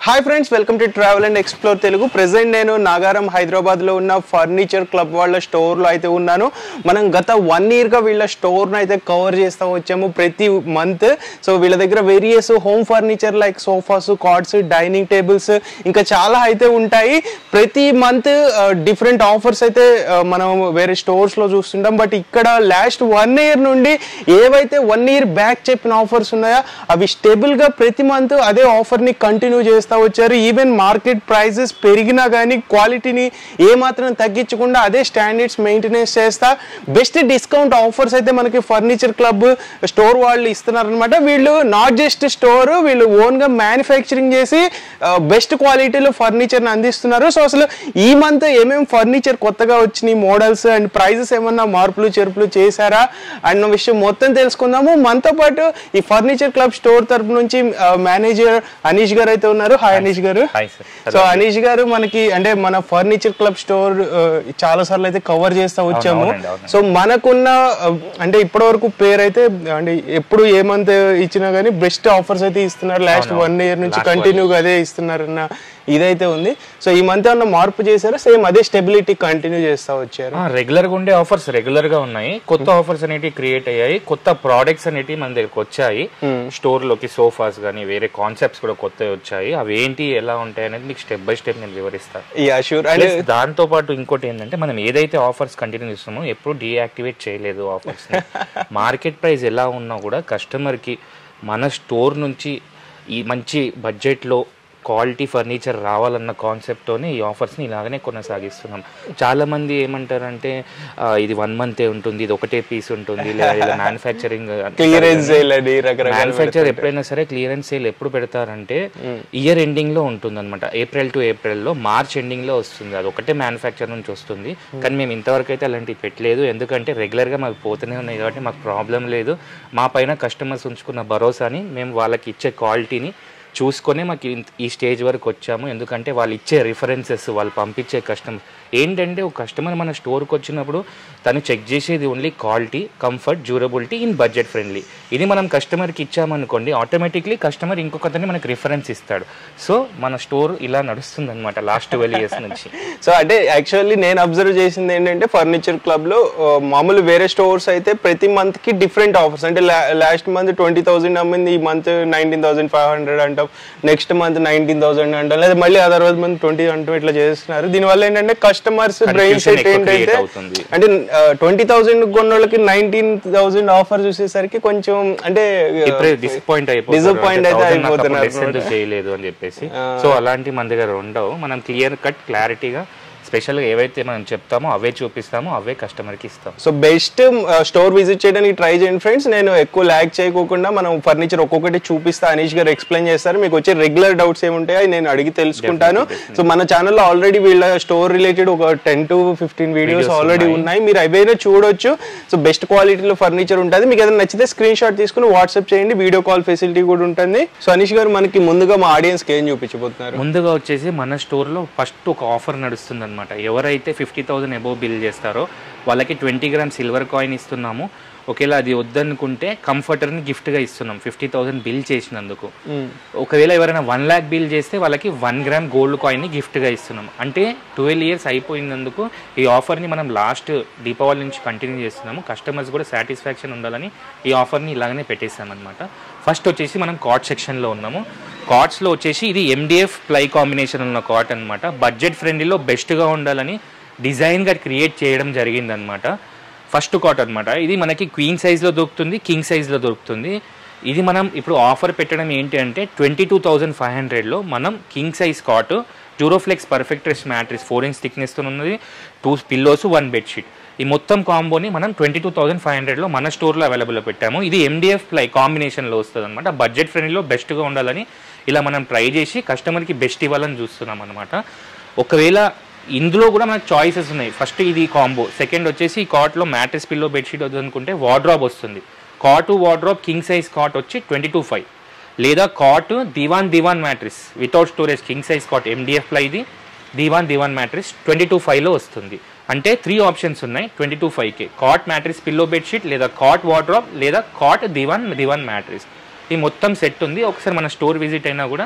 Hi friends welcome to travel and explore Telugu present నేను నాగారం హైదరాబాద్లో ఉన్న ఫర్నిచర్ క్లబ్ వాళ్ళ స్టోర్లో అయితే ఉన్నాను మనం గత వన్ ఇయర్గా వీళ్ళ స్టోర్ను అయితే కవర్ చేస్తూ వచ్చాము ప్రతి మంత్ సో వీళ్ళ దగ్గర various home furniture like sofas cots dining tables ఇంకా చాలా అయితే ఉంటాయి ప్రతి మంత్ డిఫరెంట్ ఆఫర్స్ అయితే ఆ, మనం వేరే స్టోర్స్లో చూస్తుంటాం బట్ ఇక్కడ లాస్ట్ వన్ ఇయర్ నుండి ఏవైతే వన్ ఇయర్ బ్యాక్ చెప్పిన ఆఫర్స్ ఉన్నాయో అవి స్టేబుల్గా ప్రతి మంత్ అదే ఆఫర్ని కంటిన్యూ చేస్తూ వచ్చారు ఈవెన్ మార్కెట్ ప్రైజెస్ పెరిగినా కానీ క్వాలిటీని ఏమాత్రం తగ్గించకుండా అదే స్టాండర్డ్స్ మెయింటెనెన్స్ చేస్తా బెస్ట్ డిస్కౌంట్ ఆఫర్స్ అయితే మనకి ఫర్నిచర్ క్లబ్ స్టోర్ వాళ్ళు ఇస్తున్నారనమాట వీళ్ళు నాట్ జస్ట్ స్టోర్ వీళ్ళు ఓన్గా మ్యానుఫ్యాక్చరింగ్ చేసి బెస్ట్ క్వాలిటీలో ఫర్నిచర్ని అందిస్తున్నారు సో అసలు ఈ మంత్ ఏమేమి ఫర్నిచర్ కొత్తగా వచ్చినాయి మోడల్స్ అండ్ ప్రైజెస్ ఏమన్నా మార్పులు చెరుపులు చేశారా అన్న విషయం మొత్తం తెలుసుకుందాము మనతో పాటు ఈ ఫర్నిచర్ క్లబ్ స్టోర్ తరపు నుంచి మేనేజర్ అనీష్ గారు అయితే ఉన్నారు హాయ్ అనీష్ గారు హాయ్ సార్ సో అనీష్ గారు మనకి అంటే మన ఫర్నిచర్ క్లబ్ స్టోర్ చాలా సార్లు అయితే కవర్ చేస్తా వచ్చాము అవునండి, అవునండి. సో మనకున్న ఆ, అంటే ఇప్పటి వరకు పేరు అయితే అంటే ఎప్పుడు ఏ మంత్ ఇచ్చినా కానీ బెస్ట్ ఆఫర్స్ అయితే ఇస్తున్నారు లాస్ట్ అవును. వన్ ఇయర్ నుంచి Last one కంటిన్యూగా అదే ఇస్తున్నారన్న ఇదైతే ఉంది సో ఈ మంత్ ఏమన్నా మార్పు చేశారా సేమ్ అదే స్టెబిలిటీ కంటిన్యూ చేస్తా వచ్చారు రెగ్యులర్ గా ఉండే ఆఫర్స్ రెగ్యులర్ గా ఉన్నాయి కొత్త ఆఫర్స్ అనేటివి క్రియేట్ అయ్యాయి కొత్త ప్రోడక్ట్స్ అనేటివి మన దగ్గరకు వచ్చాయి స్టోర్ లోకి సోఫాస్ కానీ వేరే కాన్సెప్ట్స్ కూడా కొత్తవి వచ్చాయి అవి ఏంటి ఎలా ఉంటాయి అనేది మీకు స్టెప్ బై స్టెప్ నేను వివరిస్తాను యా షూర్ అండ్ Plus దాంతో పాటు ఇంకోటి ఏంటంటే మనం ఏదైతే ఆఫర్స్ కంటిన్యూ చేస్తున్నామో ఎప్పుడు డీయాక్టివేట్ చేయలేదు ఆఫర్స్ మార్కెట్ ప్రైస్ ఎలా ఉన్నా కూడా కస్టమర్ కి మన స్టోర్ నుంచి ఈ మంచి బడ్జెట్ లో క్వాలిటీ ఫర్నిచర్ రావాలన్న కాన్సెప్ట్ తోనే ఈ ఆఫర్స్ ని ఇలాగనే కొనసాగిస్తున్నాం చాలా మంది ఏమంటారంటే ఆ, ఇది వన్ మంతే ఉంటుంది ఇది ఒకటే పీస్ ఉంటుంది లేదా మ్యానుఫ్యాక్చరింగ్ క్లియరెన్స్ సేల్ అని రకరకాల మ్యానుఫ్యాక్చర్ ఎప్పుడైనా సరే క్లియరెన్స్ సేల్ ఎప్పుడు పెడతారంటే ఇయర్ ఎండింగ్ లో ఉంటుంది అనమాట ఏప్రిల్ టు ఏప్రిల్ లో మార్చ్ ఎండింగ్ లో వస్తుంది అది ఒకటే మ్యానుఫ్యాక్చర్ నుంచి వస్తుంది కానీ మేము ఇంతవరకు అయితే అలాంటివి పెట్టలేదు ఎందుకంటే రెగ్యులర్ గా మాకు పోతూనే ఉన్నాయి కాబట్టి మాకు ప్రాబ్లం లేదు మా పైన కస్టమర్స్ ఉంచుకున్న భరోసాని మేము వాళ్ళకి ఇచ్చే క్వాలిటీని చూసుకొని మాకు ఇంత- ఈ స్టేజ్ వరకు వచ్చాము ఎందుకంటే వాళ్ళు ఇచ్చే రిఫరెన్సెస్ వాళ్ళు పంపించే కస్టమర్ ఏంటంటే ఒక కస్టమర్ మన స్టోర్కి వచ్చినప్పుడు తను చెక్ చేసేది only quality comfort durability in budget friendly ఇది మనం కస్టమర్కి ఇచ్చామనుకోండి ఆటోమేటిక్లీ కస్టమర్ ఇంకొకతని మనకి రిఫరెన్స్ ఇస్తాడు సో మన స్టోర్ ఇలా నడుస్తుంది అనమాట లాస్ట్ ట్వెల్వ్ ఇయర్స్ నుంచి సో అంటే యాక్చువల్లీ నేను అబ్జర్వ్ చేసింది ఏంటంటే ఫర్నిచర్ క్లబ్ లో ఆ, మామూలు వేరే స్టోర్స్ అయితే ప్రతి మంత్ కి డిఫరెంట్ ఆఫర్స్ అంటే లాస్ట్ మంత్ ట్వంటీ థౌసండ్ అమ్మింది ఈ month nineteen thousand five hundred అంటాం నెక్స్ట్ మంత్ నైన్టీన్ థౌసండ్ అంటాం లేదా మళ్ళీ ఆ తర్వాత మంత్ ట్వంటీ అంటాం ఇట్లా చేస్తున్నారు దీనివల్ల ఏంటంటే కస్టమర్స్ బ్రెయిన్ Confusion సెట్ ఎక్కువ create ఏంటంటే అవుతుంది. అంటే ట్వంటీ థౌసండ్ కొన్న వాళ్ళకి నైన్టీన్ థౌసండ్ ఆఫర్ చూసేసరికి కొంచెం అంటే ఇప్పుడే డిసప్పాయింట్ అయిపోతారు Disappoint అంటే అయితే 1000 నాకు అప్పుడు అయిపోతున్నారు less ఎందుకు చేయలేదు అని చెప్పేసి సో అలాంటి మన దగ్గర ఉండవు మనం క్లియర్ కట్ క్లారిటీగా స్పెషల్గా ఏవైతే మనం చెప్తామో అవే చూపిస్తామో అవే కస్టమర్కి ఇస్తాం సో బెస్ట్ స్టోర్ విజిట్ చేయడానికి ట్రై చేయండి ఫ్రెండ్స్ నేను ఎక్కువ ల్యాక్ చేయకోకుండా మనం ఫర్నిచర్ ఒక్కొక్కటి చూపిస్తా అనీష్ గారు ఎక్స్ప్లెయిన్ చేస్తారు మీకు వచ్చే రెగ్యులర్ డౌట్స్ ఏముంటాయో అవి నేను అడిగి తెలుసుకుంటాను సో మన ఛానల్లో ఆల్రెడీ వీళ్ళ స్టోర్ రిలేటెడ్ ఒక ten to fifteen videos already ఉన్నాయి మీరు అవైనా చూడొచ్చు సో బెస్ట్ క్వాలిటీలో ఫర్నిచర్ ఉంటుంది మీకు ఏదైనా నచ్చితే స్క్రీన్ షాట్ తీసుకుని వాట్సాప్ చేయండి వీడియో కాల్ ఫెసిలిటీ కూడా ఉంటుంది సో అనీష్ గారు మనకి ముందుగా మా ఆడియన్స్కి ఏం చూపించబోతున్నారు ముందుగా వచ్చేసి మన స్టోర్లో ఫస్ట్ ఒక ఆఫర్ నడుస్తుంది అనమాట ఎవరైతే ఫిఫ్టీ థౌసండ్ అబోవ్ బిల్ చేస్తారో వాళ్ళకి ట్వంటీ గ్రామ్ సిల్వర్ కాయిన్ ఇస్తున్నాము ఒకవేళ అది వద్దనుకుంటే కంఫర్టర్ని గిఫ్ట్గా ఇస్తున్నాం ఫిఫ్టీ థౌసండ్ బిల్ చేసినందుకు ఒకవేళ ఎవరైనా వన్ ల్యాక్ బిల్ చేస్తే వాళ్ళకి వన్ గ్రామ్ గోల్డ్ కాయిన్ని గిఫ్ట్గా ఇస్తున్నాం అంటే ట్వెల్వ్ ఇయర్స్ అయిపోయినందుకు ఈ ఆఫర్ని మనం లాస్ట్ దీపావళి నుంచి కంటిన్యూ చేస్తున్నాము కస్టమర్స్ కూడా సాటిస్ఫాక్షన్ ఉండాలని ఈ ఆఫర్ని ఇలాగనే పెట్టేసామన్నమాట ఫస్ట్ వచ్చేసి మనం కాట్ సెక్షన్లో ఉన్నాము కార్డ్స్లో వచ్చేసి ఇది ఎండిఎఫ్ ప్లై కాంబినేషన్ ఉన్న కాట్ అనమాట బడ్జెట్ ఫ్రెండ్లీలో బెస్ట్గా ఉండాలని డిజైన్గా క్రియేట్ చేయడం జరిగిందనమాట ఫస్ట్ కాట్ అనమాట ఇది మనకి క్వీన్ సైజ్లో దొరుకుతుంది కింగ్ సైజ్లో దొరుకుతుంది ఇది మనం ఇప్పుడు ఆఫర్ పెట్టడం ఏంటి అంటే ట్వంటీ టూ థౌజండ్ ఫైవ్ హండ్రెడ్లో మనం king size cot Duroflex perfect rest mattress four inch థిక్నెస్తో ఉన్నది టూ పిల్లోస్ వన్ బెడ్షీట్ ఈ మొత్తం కాంబోని మనం ట్వంటీ టూ థౌసండ్ ఫైవ్ హండ్రెడ్లో మన స్టోర్లో అవైలబుల్లో పెట్టాము ఇది ఎండిఎఫ్ ప్లై కాంబినేషన్లో వస్తుంది అనమాట బడ్జెట్ ఫ్రెండ్లీలో బెస్ట్గా ఉండాలని ఇలా మనం ట్రై చేసి కస్టమర్కి బెస్ట్ ఇవ్వాలని చూస్తున్నాం అనమాట ఒకవేళ ఇందులో కూడా మనకు చాయిసెస్ ఉన్నాయి ఫస్ట్ ఇది కాంబో సెకండ్ వచ్చేసి ఈ కాట్లో మ్యాట్రిస్ పిల్లో బెడ్షీట్ వద్దనుకుంటే వార్డ్రాప్ వస్తుంది cot wardrobe king size cot వచ్చి ట్వంటీ టూ ఫైవ్ లేదా cot divan divan mattress without storage king size cot MDF ఇది divan divan mattress twenty two ఫైవ్లో వస్తుంది అంటే త్రీ ఆప్షన్స్ ఉన్నాయి ట్వంటీ టూ ఫైవ్కి కాట్ మ్యాట్రిస్ పిల్లో బెడ్షీట్ లేదా cot wardrobe లేదా కాట్ దివాన్ దివాన్ మ్యాట్రిస్ ఈ మొత్తం సెట్ ఉంది ఒకసారి మన స్టోర్ విజిట్ అయినా కూడా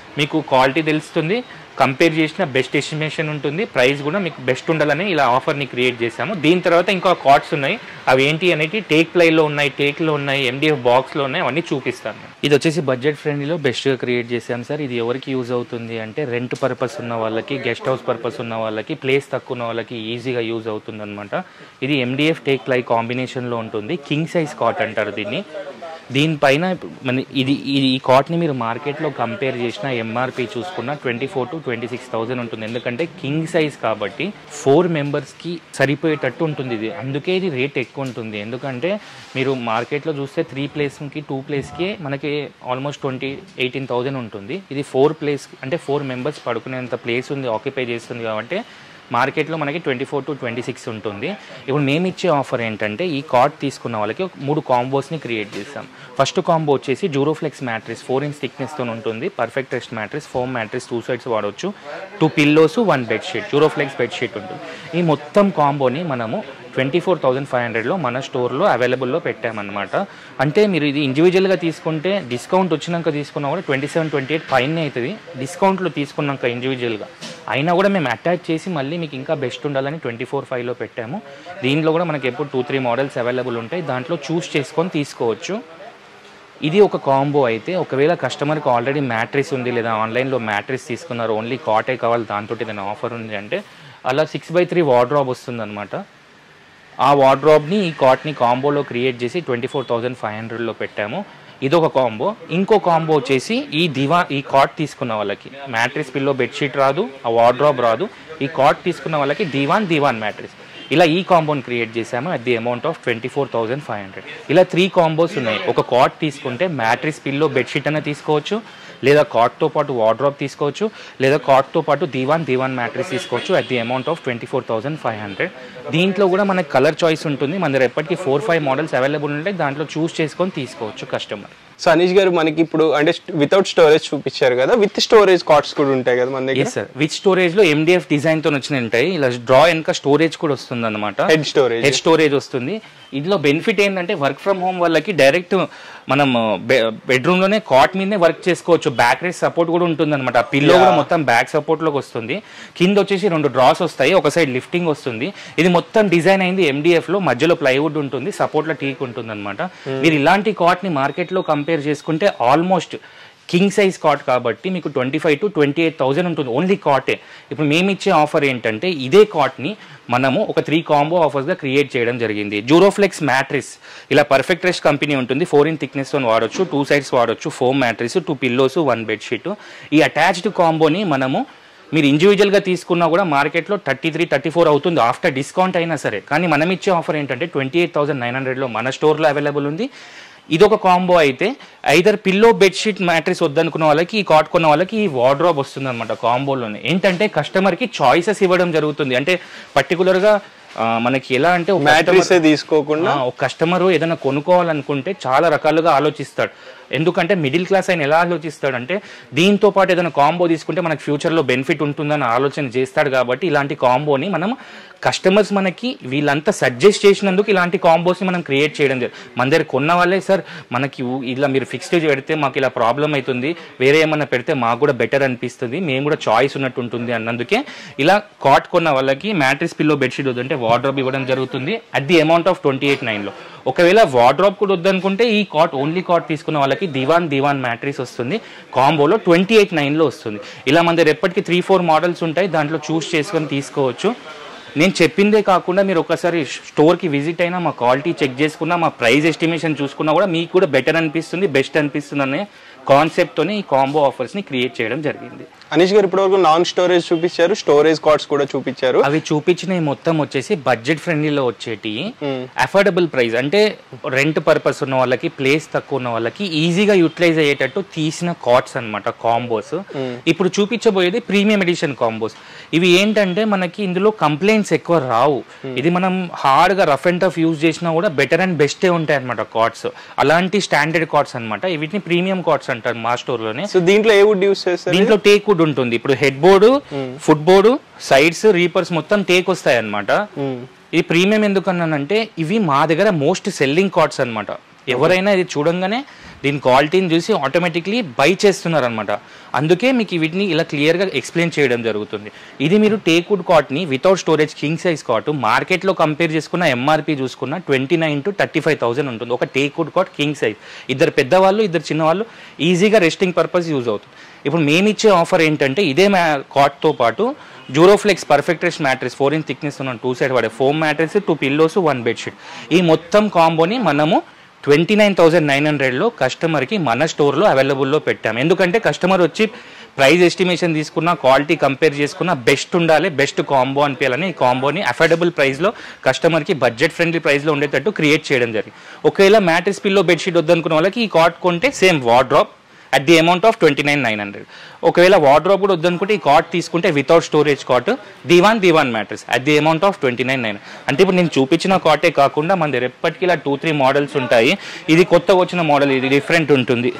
మీకు క్వాలిటీ తెలుస్తుంది కంపేర్ చేసిన బెస్ట్ ఎస్టిమేషన్ ఉంటుంది ప్రైస్ కూడా మీకు బెస్ట్ ఉండాలని ఇలా ఆఫర్ని క్రియేట్ చేశాము దీని తర్వాత ఇంకా కార్డ్స్ ఉన్నాయి అవి ఏంటి అనేది టేక్ ప్లైలో ఉన్నాయి టేక్లో ఉన్నాయి ఎండిఎఫ్ బాక్స్లో ఉన్నాయి అవన్నీ చూపిస్తాను ఇది వచ్చేసి బడ్జెట్ ఫ్రెండ్లీలో బెస్ట్గా క్రియేట్ చేశాం సార్ ఇది ఎవరికి యూజ్ అవుతుంది అంటే రెంట్ పర్పస్ ఉన్న వాళ్ళకి గెస్ట్ హౌస్ పర్పస్ ఉన్న వాళ్ళకి ప్లేస్ తక్కువ ఉన్న వాళ్ళకి ఈజీగా యూజ్ అవుతుంది అనమాట ఇది ఎండిఎఫ్ టేక్ ప్లై కాంబినేషన్లో ఉంటుంది కింగ్ సైజ్ కాట్ అంటారు దీన్ని దీనిపైన మన ఇది ఇది ఈ కాట్ని మీరు మార్కెట్లో కంపేర్ చేసిన ఎంఆర్పి చూసుకున్న twenty four to twenty six thousand ఉంటుంది ఎందుకంటే కింగ్ సైజ్ కాబట్టి ఫోర్ మెంబర్స్కి సరిపోయేటట్టు ఉంటుంది ఇది అందుకే ఇది రేట్ ఎక్కువ ఉంటుంది ఎందుకంటే మీరు మార్కెట్లో చూస్తే త్రీ ప్లేస్కి టూ ప్లేస్కి మనకి ఆల్మోస్ట్ ట్వంటీ ఎయిటీన్ థౌసండ్ ఉంటుంది ఇది ఫోర్ ప్లేస్ అంటే ఫోర్ మెంబర్స్ పడుకునేంత ప్లేస్ ఉంది ఆక్యుపై చేస్తుంది కాబట్టి మార్కెట్లో మనకి twenty four to twenty six ఉంటుంది ఇప్పుడు మేము ఇచ్చే ఆఫర్ ఏంటంటే ఈ కార్డ్ తీసుకున్న వాళ్ళకి ఒక మూడు కాంబోస్ని క్రియేట్ చేస్తాం ఫస్ట్ కాంబో వచ్చేసి జూరోఫ్లెక్స్ మ్యాట్రిస్ ఫోర్ ఇంచ్ థిక్నెస్తో ఉంటుంది perfect rest mattress foam mattress two sides వాడవచ్చు two pillows one bedsheet Duroflex bedsheet ఉంటుంది ఈ మొత్తం కాంబోని మనము ట్వంటీ ఫోర్ థౌజండ్ ఫైవ్ హండ్రెడ్లో మన స్టోర్లో అవైలబుల్లో పెట్టామన్నమాట అంటే మీరు ఇది ఇండివిజువల్గా తీసుకుంటే డిస్కౌంట్ వచ్చినాక తీసుకున్నా కూడా ట్వంటీ సెవెన్ ట్వంటీ ఎయిట్ పైన అవుతుంది డిస్కౌంట్లో తీసుకున్నాక ఇండివిజువల్గా అయినా కూడా మేము అటాచ్ చేసి మళ్ళీ మీకు ఇంకా బెస్ట్ ఉండాలని ట్వంటీ ఫోర్ ఫైవ్లో పెట్టాము దీంట్లో కూడా మనకి ఎప్పుడు టూ త్రీ మోడల్స్ అవైలబుల్ ఉంటాయి దాంట్లో చూస్ చేసుకొని తీసుకోవచ్చు ఇది ఒక కాంబో అయితే ఒకవేళ కస్టమర్కి ఆల్రెడీ మ్యాట్రిస్ ఉంది లేదా ఆన్లైన్లో మ్యాట్రిస్ తీసుకున్నారు ఓన్లీ కాటే కావాలి దాంతో ఏదైనా ఆఫర్ ఉంది అంటే అలా సిక్స్ బై త్రీ వార్డ్రాబ్ వస్తుందన్నమాట ఆ వార్డ్రాబ్ని ఈ కాట్ని కాంబోలో క్రియేట్ చేసి ట్వంటీ ఫోర్ థౌజండ్ ఫైవ్ హండ్రెడ్లో పెట్టాము ఇదొక కాంబో ఇంకో కాంబో వచ్చేసి ఈ దివా ఈ కాట్ తీసుకున్న వాళ్ళకి మ్యాట్రిస్ పిల్లో బెడ్షీట్ రాదు ఆ వార్డ్రాబ్ రాదు ఈ కాట్ తీసుకున్న వాళ్ళకి దివాన్ దివాన్ మ్యాట్రిస్ ఇలా ఈ కాంబోని క్రియేట్ చేసాము at the amount of twenty four thousand five hundred ఇలా త్రీ కాంబోస్ ఉన్నాయి ఒక కాట్ తీసుకుంటే మ్యాట్రిస్ పిల్లో బెడ్షీట్ అయినా తీసుకోవచ్చు లేదా కాట్తో పాటు వార్డ్రాప్ తీసుకోవచ్చు లేదా కాట్తో పాటు దీవాన్ దీవాన్ మ్యాట్రిస్ తీసుకోవచ్చు at the amount of twenty four thousand five hundred దీంట్లో కూడా మనకి కలర్ చాయిస్ ఉంటుంది మన దగ్గర ఎప్పటికీ ఫోర్ ఫైవ్ మోడల్స్ అవైలబుల్ ఉంటాయి దాంట్లో చూస్ చేసుకొని తీసుకోవచ్చు కస్టమర్ సో అనీష్ గారు మనకి ఇప్పుడు అంటే వితౌట్ స్టోరేజ్ చూపించారు కదా విత్ స్టోరేజ్ కార్డ్స్ కూడా ఉంటాయి కదా మన దగ్గర ఎస్ సార్ విత్ స్టోరేజ్ లో ఎండిఎఫ్ డిజైన్ తో వచ్చిన ఉంటాయి ఇలా డ్రా వెనక స్టోరేజ్ కూడా వస్తుంది అనమాట హెడ్ స్టోరేజ్ హెడ్ స్టోరేజ్ వస్తుంది ఇందులో బెనిఫిట్ ఏంటంటే వర్క్ ఫ్రమ్ హోమ్ వాళ్ళకి డైరెక్ట్ మనం బెడ్రూమ్ లోనే కాట్ మీదనే వర్క్ చేసుకోవచ్చు బ్యాక్ రేస్ సపోర్ట్ కూడా ఉంటుంది అనమాట పిల్లో కూడా మొత్తం బ్యాక్ సపోర్ట్ లోకి వస్తుంది కింద వచ్చేసి రెండు డ్రాస్ వస్తాయి ఒక సైడ్ లిఫ్టింగ్ వస్తుంది ఇది మొత్తం డిజైన్ అయింది ఎండిఎఫ్ లో మధ్యలో ప్లైవుడ్ ఉంటుంది సపోర్ట్ లో టీక్ ఉంటుంది అనమాట మీరు ఇలాంటి కాట్ ని మార్కెట్ లో కంపేర్ చేసుకుంటే ఆల్మోస్ట్ కింగ్ సైజ్ కాట్ కాబట్టి మీకు twenty five to twenty eight thousand ఉంటుంది ఓన్లీ కాటే ఇప్పుడు మేము ఇచ్చే ఆఫర్ ఏంటంటే ఇదే కాట్ని మనము ఒక త్రీ కాంబో ఆఫర్స్గా క్రియేట్ చేయడం జరిగింది జూరోఫ్లెక్స్ మ్యాట్రిస్ ఇలా పర్ఫెక్ట్ రెస్ట్ కంపెనీ ఉంటుంది ఫోర్ ఇన్ థిక్నెస్ తో వాడొచ్చు టూ సైడ్స్ వాడొచ్చు foam mattress two pillows one bedsheet ఈ అటాచ్డ్ కాంబోని మనము మీరు ఇండివిజువల్గా తీసుకున్నా కూడా మార్కెట్లో థర్టీ త్రీ థర్టీ ఫోర్ అవుతుంది ఆఫ్టర్ డిస్కౌంట్ అయినా సరే కానీ మనం ఇచ్చే ఆఫర్ ఏంటంటే ట్వంటీ ఎయిట్ థౌసండ్ నైన్ హండ్రెడ్లో మన స్టోర్లో అవైలబుల్ ఉంది ఇదొక కాంబో అయితే ఐదర్ పిల్లో బెడ్షీట్ మ్యాట్రిస్ వద్దనుకున్న వాళ్ళకి ఈ కాట్ కొన్న వాళ్ళకి ఈ వార్డ్రాబ్ వస్తుంది అనమాట కాంబోలోనే ఏంటంటే కస్టమర్కి చాయిసెస్ ఇవ్వడం జరుగుతుంది అంటే పర్టికులర్గా మనకి ఎలా అంటే ఒక మ్యాట్రిస్ తీసుకోకుండా ఆ, ఒక కస్టమర్ ఏదైనా కొనుక్కోవాలనుకుంటే చాలా రకాలుగా ఆలోచిస్తాడు ఎందుకంటే మిడిల్ క్లాస్ ఆయన ఎలా ఆలోచిస్తాడు అంటే దీంతో పాటు ఏదైనా కాంబో తీసుకుంటే మనకి ఫ్యూచర్లో బెనిఫిట్ ఉంటుందని ఆలోచన చేస్తాడు కాబట్టి ఇలాంటి కాంబోని మనం కస్టమర్స్ మనకి వీళ్ళంతా సజెస్ట్ చేసినందుకు ఇలాంటి కాంబోస్ని మనం క్రియేట్ చేయడం జరిగింది మన దగ్గర కొన్న వాళ్ళే సార్ మనకి ఊ- ఇలా మీరు ఫిక్స్డ్ పెడితే మాకు ఇలా ప్రాబ్లం అవుతుంది వేరే ఏమన్నా పెడితే మాకు కూడా బెటర్ అనిపిస్తుంది మేము కూడా చాయిస్ ఉన్నట్టు ఉంటుంది అన్నందుకే ఇలా కాట్ కొన్న వాళ్ళకి మ్యాట్రిస్ పిల్లో బెడ్షీట్ వద్దంటే వార్డ్రాప్ ఇవ్వడం జరుగుతుంది at the amount of twenty eight నైన్లో ఒకవేళ వార్డ్రాప్ కూడా వద్దనుకుంటే ఈ కాట్ ఓన్లీ కాట్ తీసుకున్న వాళ్ళకి దివాన్ దివాన్ మ్యాట్రిస్ వస్తుంది కాంబోలో ట్వంటీ ఎయిట్ నైన్లో వస్తుంది ఇలా మన దగ్గర ఎప్పటికీ త్రీ ఫోర్ మోడల్స్ ఉంటాయి దాంట్లో చూస్ చేసుకొని తీసుకోవచ్చు నేను చెప్పిందే కాకుండా మీరు ఒకసారి స్టోర్కి విజిట్ అయినా మా క్వాలిటీ చెక్ చేసుకున్నా మా ప్రైస్ ఎస్టిమేషన్ చూసుకున్నా కూడా మీకు కూడా బెటర్ అనిపిస్తుంది బెస్ట్ అనిపిస్తుంది అనే కాన్సెప్ట్తోనే ఈ కాంబో ఆఫర్స్ని క్రియేట్ చేయడం జరిగింది అనీష్ గారు ఇప్పటివరకు నాన్ స్టోరేజ్ చూపించారు స్టోరేజ్ కార్డ్స్ కూడా చూపించారు అవి చూపించినవి మొత్తం వచ్చేసి బడ్జెట్ ఫ్రెండ్లీలో వచ్చేటి అఫోర్డబుల్ ప్రైస్ అంటే రెంట్ పర్పస్ ఉన్న వాళ్ళకి ప్లేస్ తక్కువ ఉన్న వాళ్ళకి ఈజీగా యూటిలైజ్ అయ్యేటట్టు తీసిన కార్డ్స్ అన్నమాట కాంబోస్ ఇప్పుడు చూపించబోయేది ప్రీమియం ఎడిషన్ కాంబోస్ ఇవి ఏంటంటే మనకి ఇందులో కంప్లైంట్స్ ఎక్కువ రావు ఇది మనం హార్డ్ గా రఫ్ అండ్ టఫ్ యూజ్ చేసినా కూడా బెటర్ అండ్ బెస్టే ఉంటాయి అనమాట కార్డ్స్ అలాంటి స్టాండర్డ్ కార్డ్స్ అనమాట వీటిని ప్రీమియం కార్డ్స్ అంటారు మా స్టోర్ లోనే సో దీంట్లో ఏ వుడ్ యూస్ చేస్తారు దీంట్లో టేక్ వుడ్ ఉంటుంది ఇప్పుడు head board foot board sides reapers మొత్తం టేక్ వస్తాయి అనమాట ఇది ప్రీమియం ఎందుకన్నానంటే ఇవి మా దగ్గర మోస్ట్ సెల్లింగ్ కార్డ్స్ అన్నమాట ఎవరైనా ఇది చూడంగానే దీని క్వాలిటీని చూసి ఆటోమేటిక్లీ బై చేస్తున్నారు అనమాట అందుకే మీకు వీటిని ఇలా క్లియర్గా ఎక్స్ప్లెయిన్ చేయడం జరుగుతుంది ఇది మీరు టేక్వుడ్ కాట్ని without storage king size cot మార్కెట్లో కంపేర్ చేసుకున్న ఎంఆర్పి చూసుకున్న twenty nine to thirty five thousand ఉంటుంది ఒక టేక్వుడ్ కాట్ కింగ్ సైజ్ ఇద్దరు పెద్దవాళ్ళు ఇద్దరు చిన్నవాళ్ళు ఈజీగా రెస్టింగ్ పర్పస్ యూజ్ అవుతుంది ఇప్పుడు మేము ఇచ్చే ఆఫర్ ఏంటంటే ఇదే మ్యా కాట్తో పాటు Duroflex perfect rest mattress four in thickness ఉన్న టూ సైడ్ పడే foam mattress two pillows one bedsheet ఈ మొత్తం కాంబోని మనము ట్వంటీ నైన్ థౌసండ్ నైన్ హండ్రెడ్లో కస్టమర్కి మన స్టోర్లో అవైలబుల్లో పెట్టాము ఎందుకంటే కస్టమర్ వచ్చి ప్రైస్ ఎస్టిమేషన్ తీసుకున్న క్వాలిటీ కంపేర్ చేసుకున్న బెస్ట్ ఉండాలి బెస్ట్ కాంబో అనిపించాలని ఈ కాంబోని అఫోర్డబుల్ ప్రైస్లో కస్టమర్కి బడ్జెట్ ఫ్రెండ్లీ ప్రైస్లో ఉండేటట్టు క్రియేట్ చేయడం జరిగింది ఒకవేళ మ్యాట్రెస్ పిల్లో బెడ్షీట్ వద్దనుకున్న వాళ్ళకి ఈ కాట్ కొంటే same wardrobe at the amount of twenty nine nine hundred ఒకవేళ వార్డ్రోబ్ కూడా వద్దనుకుంటే ఈ కాట్ తీసుకుంటే without storage cot divan divan mattress at the amount of twenty nine nine అంటే ఇప్పుడు నేను చూపించిన కాటే కాకుండా మన దగ్గర ఎప్పటికీ ఇలా టూ త్రీ మోడల్స్ ఉంటాయి ఇది కొత్తగా వచ్చిన మోడల్ ఇది డిఫరెంట్ ఉంటుంది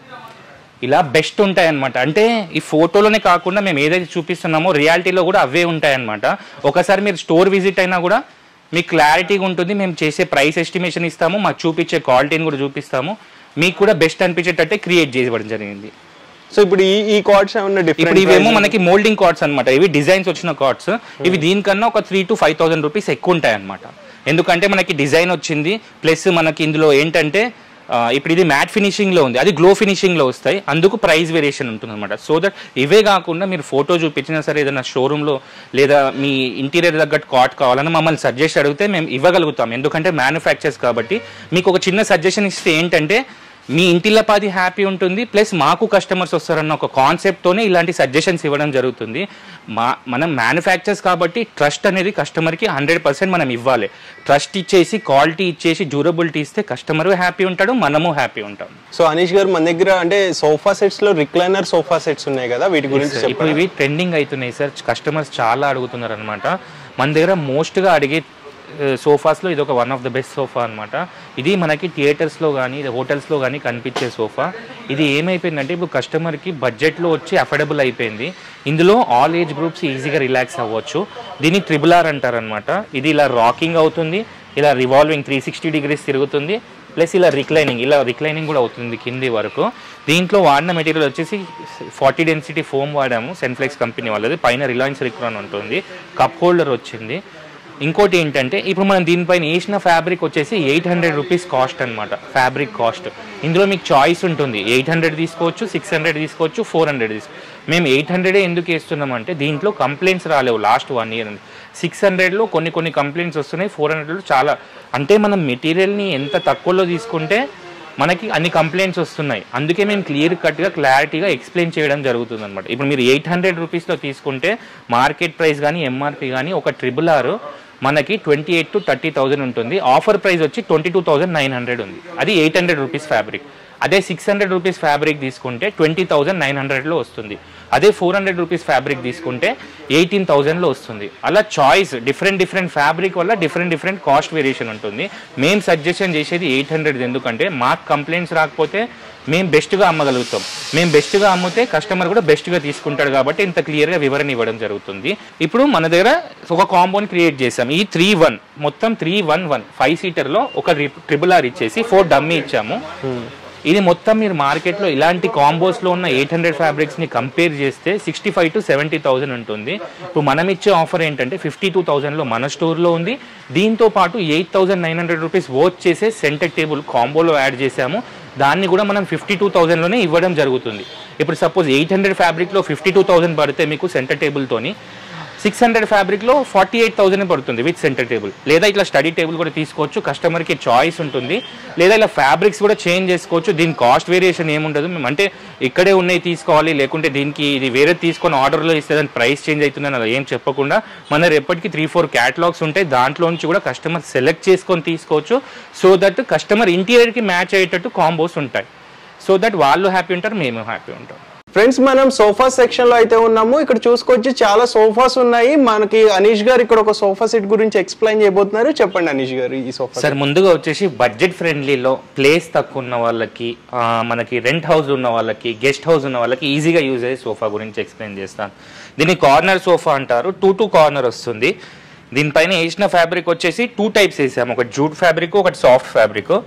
ఇలా బెస్ట్ ఉంటాయి అనమాట అంటే ఈ ఫోటోలోనే కాకుండా మేము ఏదైతే చూపిస్తున్నామో రియాలిటీలో కూడా అవే ఉంటాయి అనమాట ఒకసారి మీరు స్టోర్ విజిట్ అయినా కూడా మీకు క్లారిటీగా ఉంటుంది మేము చేసే ప్రైస్ ఎస్టిమేషన్ ఇస్తాము మాకు చూపించే క్వాలిటీని కూడా చూపిస్తాము మీకు కూడా బెస్ట్ అనిపించేటట్టే క్రియేట్ చేయబడడం జరిగింది సో ఇప్పుడు ఈ ఈ కార్డ్స్ ఏమన్నా ఇప్పుడు డిఫరెంట్ ఇవేమో మనకి మోల్డింగ్ కార్డ్స్ అన్నమాట ఇవి డిజైన్స్ వచ్చిన కార్డ్స్ ఇవి దీనికన్నా ఒక three to five thousand rupees ఎక్కువ ఉంటాయి అనమాట ఎందుకంటే మనకి డిజైన్ వచ్చింది ప్లస్ మనకి ఇందులో ఏంటంటే ఆ, ఇప్పుడు ఇది మ్యాట్ ఫినిషింగ్ లో ఉంది అది గ్లో ఫినిషింగ్ లో వస్తాయి అందుకు ప్రైస్ వేరియేషన్ ఉంటుంది అనమాట సో దట్ ఇవే కాకుండా మీరు ఫోటో చూపించినా సరే ఏదైనా షోరూమ్ లో లేదా మీ ఇంటీరియర్ తగ్గట్టు కాట్ కావాలని మమ్మల్ని సజెస్ట్ అడిగితే మేము ఇవ్వగలుగుతాం ఎందుకంటే మ్యానుఫ్యాక్చర్స్ కాబట్టి మీకు ఒక చిన్న సజెషన్ ఇస్తే ఏంటంటే మీ ఇంటిల్లపాది హ్యాపీ ఉంటుంది ప్లస్ మాకు కస్టమర్స్ వస్తారన్న ఒక కాన్సెప్ట్తోనే ఇలాంటి సజెషన్స్ ఇవ్వడం జరుగుతుంది మా మనం మ్యానుఫ్యాక్చర్స్ కాబట్టి ట్రస్ట్ అనేది కస్టమర్కి హండ్రెడ్ పర్సెంట్ మనం ఇవ్వాలి ట్రస్ట్ ఇచ్చేసి క్వాలిటీ ఇచ్చేసి డ్యూరబిలిటీ ఇస్తే కస్టమర్ హ్యాపీ ఉంటాడు మనము హ్యాపీ ఉంటాం సో అనీష్ గారు మన దగ్గర అంటే సోఫా సెట్స్ లో రిక్లైనర్ సోఫా సెట్స్ ఉన్నాయి కదా వీటి గురించి ఇప్పుడు చెప్పండి ఇవి ట్రెండింగ్ అవుతున్నాయి సార్ కస్టమర్స్ చాలా అడుగుతున్నారు అనమాట మన దగ్గర మోస్ట్గా అడిగే సోఫాస్లో ఇది ఒక one of the best sofa అనమాట ఇది మనకి థియేటర్స్లో కానీ హోటల్స్లో కానీ కనిపించే సోఫా ఇది ఏమైపోయిందంటే ఇప్పుడు కస్టమర్కి బడ్జెట్లో వచ్చి అఫోర్డబుల్ అయిపోయింది ఇందులో ఆల్ ఏజ్ గ్రూప్స్ ఈజీగా రిలాక్స్ అవ్వచ్చు దీన్ని ట్రిబుల్ ఆర్ అంటారనమాట ఇది ఇలా రాకింగ్ అవుతుంది ఇలా రివాల్వింగ్ త్రీ సిక్స్టీ డిగ్రీస్ తిరుగుతుంది ప్లస్ ఇలా రిక్లైనింగ్ ఇలా రిక్లైనింగ్ కూడా అవుతుంది కింది వరకు దీంట్లో వాడిన మెటీరియల్ వచ్చేసి ఫార్టీ డెన్సిటీ ఫోమ్ వాడాము సెన్ఫ్లెక్స్ కంపెనీ వాళ్ళది పైన రిలయన్స్ రిక్రాన్ ఉంటుంది కప్ హోల్డర్ వచ్చింది ఇంకోటి ఏంటంటే ఇప్పుడు మనం దీనిపైన వేసిన ఫ్యాబ్రిక్ వచ్చేసి ఎయిట్ హండ్రెడ్ రూపీస్ కాస్ట్ అనమాట ఫ్యాబ్రిక్ కాస్ట్ ఇందులో మీకు చాయిస్ ఉంటుంది ఎయిట్ హండ్రెడ్ తీసుకోవచ్చు సిక్స్ హండ్రెడ్ తీసుకోవచ్చు ఫోర్ హండ్రెడ్ తీసుకో మేము ఎయిట్ హండ్రెడే ఎందుకు వేస్తున్నామంటే దీంట్లో కంప్లైంట్స్ రాలేవు లాస్ట్ వన్ ఇయర్ సిక్స్ హండ్రెడ్లో కొన్ని కొన్ని కంప్లైంట్స్ వస్తున్నాయి ఫోర్ హండ్రెడ్లో చాలా అంటే మనం మెటీరియల్ని ఎంత తక్కువలో తీసుకుంటే మనకి అన్ని కంప్లైంట్స్ వస్తున్నాయి అందుకే మేము క్లియర్ కట్గా క్లారిటీగా ఎక్స్ప్లెయిన్ చేయడం జరుగుతుంది అనమాట ఇప్పుడు మీరు ఎయిట్ హండ్రెడ్ రూపీస్లో తీసుకుంటే మార్కెట్ ప్రైస్ కానీ ఎంఆర్పి కానీ ఒక ట్రిపుల్ ఆర్ మనకి twenty eight to thirty thousand ఉంటుంది ఆఫర్ ప్రైస్ వచ్చి twenty two thousand nine hundred ఉంది అది ఎయిట్ హండ్రెడ్ రూపీస్ ఫ్యాబ్రిక్ అదే సిక్స్ హండ్రెడ్ రూపీస్ ఫ్యాబ్రిక్ తీసుకుంటే ట్వంటీ థౌసండ్ నైన్ హండ్రెడ్లో వస్తుంది అదే ఫోర్ హండ్రెడ్ రూపీస్ ఫ్యాబ్రిక్ తీసుకుంటే ఎయిటీన్ థౌసండ్లో వస్తుంది అలా చాయిస్ డిఫరెంట్ డిఫరెంట్ ఫ్యాబ్రిక్ వల్ల డిఫరెంట్ డిఫరెంట్ కాస్ట్ వేరియేషన్ ఉంటుంది మేము సజెషన్ చేసేది ఎయిట్ హండ్రెడ్ ఎందుకంటే మాకు కంప్లైంట్స్ రాకపోతే మేము బెస్ట్గా అమ్మగలుగుతాం మేము బెస్ట్గా అమ్మితే కస్టమర్ కూడా బెస్ట్గా తీసుకుంటాడు కాబట్టి ఇంత క్లియర్గా వివరణ ఇవ్వడం జరుగుతుంది ఇప్పుడు మన దగ్గర ఒక కాంబోని క్రియేట్ చేసాం ఈ త్రీ వన్ మొత్తం త్రీ వన్ వన్ ఫైవ్ సీటర్లో ఒక ట్రిపుల్ ఆర్ ఇచ్చేసి ఫోర్ డమ్మీ ఇచ్చాము ఇది మొత్తం మీరు మార్కెట్లో ఇలాంటి కాంబోస్లో ఉన్న ఎయిట్ హండ్రెడ్ ఫ్యాబ్రిక్స్ని కంపేర్ చేస్తే sixty five to seventy thousand ఉంటుంది ఇప్పుడు మనం ఇచ్చే ఆఫర్ ఏంటంటే ఫిఫ్టీ టూ థౌసండ్లో మన స్టోర్లో ఉంది దీంతో పాటు eight thousand nine hundred rupees work చేసే సెంటర్ టేబుల్ కాంబోలో యాడ్ చేసాము దాన్ని కూడా మనం ఫిఫ్టీ టూ థౌసండ్లోనే ఇవ్వడం జరుగుతుంది ఇప్పుడు సపోజ్ ఎయిట్ హండ్రెడ్ ఫ్యాబ్రిక్లో ఫిఫ్టీ టూ థౌసండ్ పడితే మీకు సెంటర్ టేబుల్తోని సిక్స్ హండ్రెడ్ ఫ్యాబ్రిక్లో ఫార్టీ ఎయిట్ థౌసండ్ పడుతుంది విత్ సెంటర్ టేబుల్ లేదా ఇట్లా స్టడీ టేబుల్ కూడా తీసుకోవచ్చు కస్టమర్కి చాయిస్ ఉంటుంది లేదా ఇలా ఫ్యాబ్రిక్స్ కూడా చేంజ్ చేసుకోవచ్చు దీని కాస్ట్ వేరియేషన్ ఏముండదు మేము అంటే ఇక్కడే ఉన్నాయి తీసుకోవాలి లేకుంటే దీనికి ఇది వేరే తీసుకొని ఆర్డర్లో ఇస్తే దాని ప్రైస్ చేంజ్ అవుతుందని అలా ఏం చెప్పకుండా మన రేపటికి త్రీ ఫోర్ క్యాటలాగ్స్ ఉంటాయి దాంట్లో నుంచి కూడా కస్టమర్ సెలెక్ట్ చేసుకొని తీసుకోవచ్చు సో దట్ కస్టమర్ ఇంటీరియర్కి మ్యాచ్ అయ్యేటట్టు కాంబోస్ ఉంటాయి సో దట్ వాళ్ళు హ్యాపీ ఉంటారు మేము హ్యాపీ ఉంటాం ఫ్రెండ్స్ మనం సోఫా సెక్షన్ లో అయితే ఉన్నాము ఇక్కడ చూసుకోవచ్చు చాలా సోఫాస్ ఉన్నాయి మనకి అనీష్ గారు ఇక్కడ ఒక సోఫా సెట్ గురించి ఎక్స్ప్లెయిన్ చేయబోతున్నారు చెప్పండి అనీష్ గారు ఈ సోఫా సార్ ముందుగా వచ్చేసి బడ్జెట్ ఫ్రెండ్లీలో ప్లేస్ తక్కువ ఉన్న వాళ్ళకి ఆ, మనకి రెంట్ హౌస్ ఉన్న వాళ్ళకి గెస్ట్ హౌస్ ఉన్న వాళ్ళకి ఈజీగా యూజ్ అయ్యే సోఫా గురించి ఎక్స్ప్లెయిన్ చేస్తాను దీన్ని కార్నర్ సోఫా అంటారు టూ టూ కార్నర్ వస్తుంది దీనిపైన వేసిన ఫ్యాబ్రిక్ వచ్చేసి టూ టైప్స్ వేసాము ఒకటి జూట్ ఫ్యాబ్రిక్ ఒకటి సాఫ్ట్ ఫ్యాబ్రిక్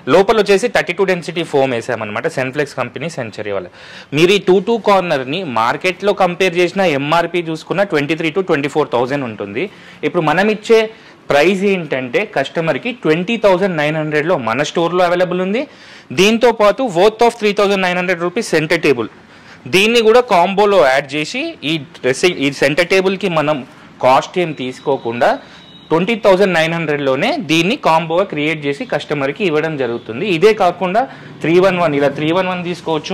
లోపల వచ్చేసి థర్టీ టూ డెన్సిటీ ఫోమ్ వేసామన్నమాట సెన్ఫ్లెక్స్ కంపెనీ సెంచరీ వాళ్ళ మీరు ఈ టూ టూ కార్నర్ని మార్కెట్లో కంపేర్ చేసిన ఎంఆర్పి చూసుకున్న twenty three to twenty four thousand ఉంటుంది ఇప్పుడు మనం ఇచ్చే ప్రైస్ ఏంటంటే కస్టమర్కి ట్వంటీ థౌజండ్ నైన్ హండ్రెడ్లో మన స్టోర్లో అవైలబుల్ ఉంది దీంతో పాటు worth of three thousand nine hundred rupees center table దీన్ని కూడా కాంబోలో యాడ్ చేసి ఈ డ్రెస్సింగ్ ఈ సెంటర్ టేబుల్కి మనం కాస్ట్ ఏం తీసుకోకుండా ట్వంటీ థౌజండ్ నైన్ హండ్రెడ్లోనే దీన్ని కాంబోగా క్రియేట్ చేసి కస్టమర్కి ఇవ్వడం జరుగుతుంది ఇదే కాకుండా త్రీ వన్ వన్ ఇలా త్రీ వన్ వన్ తీసుకోవచ్చు